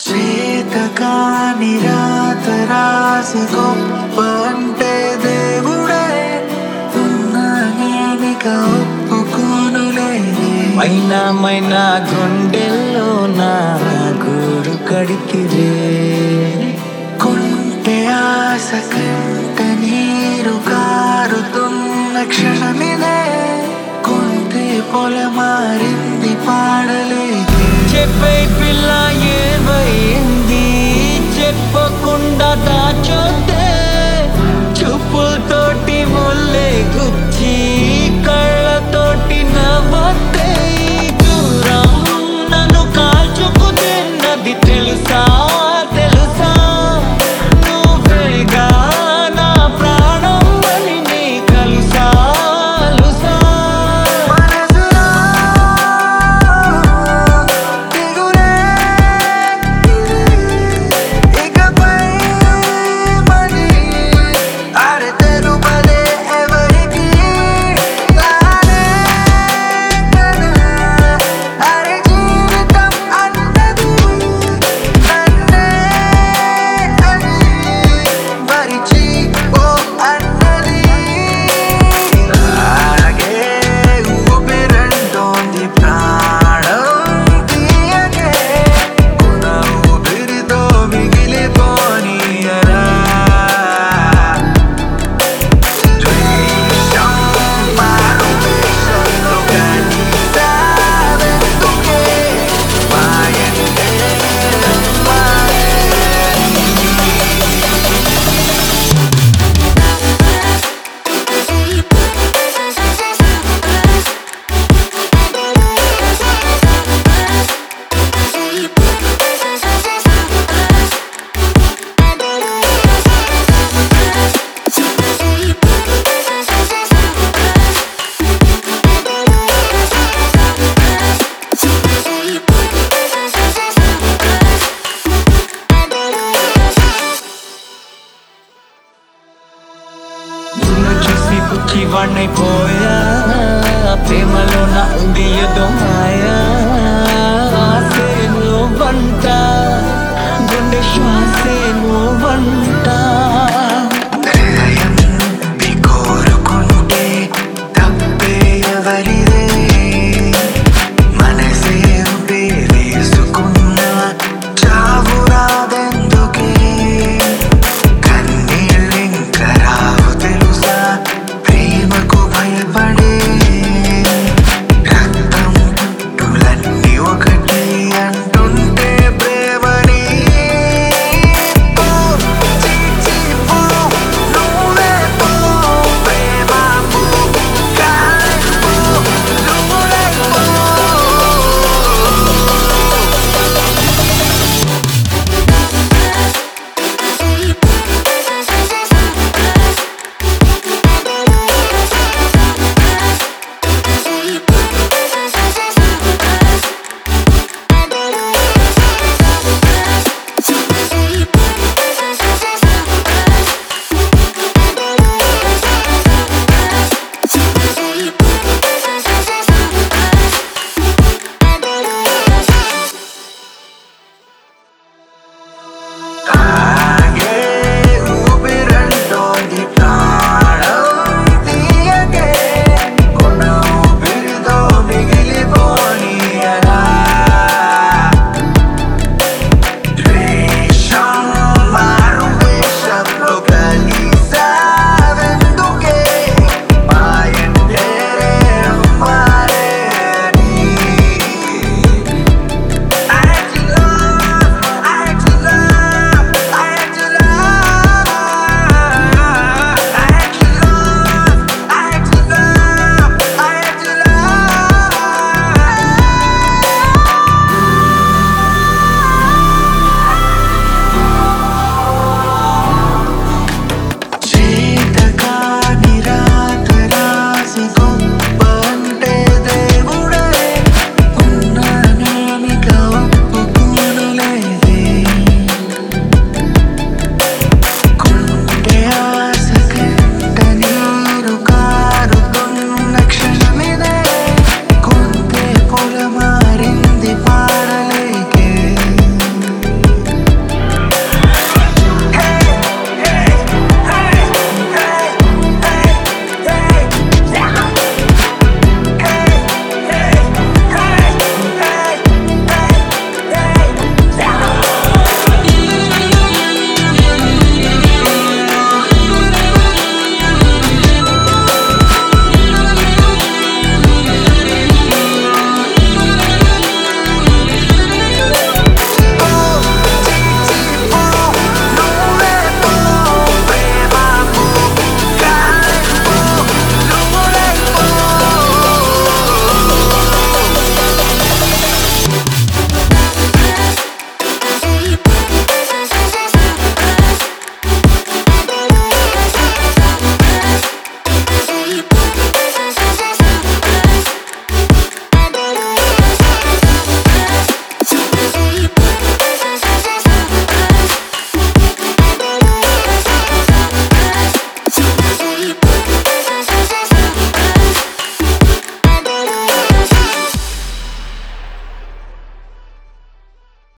చేతకాని రాత రాసి గొప్ప అంటే దేవుడే ఉన్నా నేనిక ఒప్పుకోనులే మైనా మైనా గుండెల్లో నా గూడు కడికిరే కొంటె ఆశ కంట నీరు కారుతున్న క్షణమిదే కొంటే పొల మారింది పాడలేదే చెప్పే పిల్ల ఏమైంది చెప్పకుండా దాచోతే చూపులతోటి ముల్లే గుచ్చి కళ్ళతోటి నవ్వతే దూరం నన్ను కాల్చుకు తిన్నది తెలుసా తెలుసా నువ్వేగా నా ప్రాణం అని నీ కలుసా కలుసా మనసులో దిగులే ఇకపై మరి అరె తెలుపలే ఎవరికి తానే కదా అరె జీవితం అన్నది నన్నే అని మరిచి ఓ అన్నది ఆగే ఊపిరంటోంది ప్రాణం తీయగే కొన ఊపిరితో మిగిలిపోనీయరా ద్వేషం మారు వేషంలో కనిసావెందుకే మాయంటే మాయే నిన్ను చూసి పుచ్చి వాణ్ణైపోయి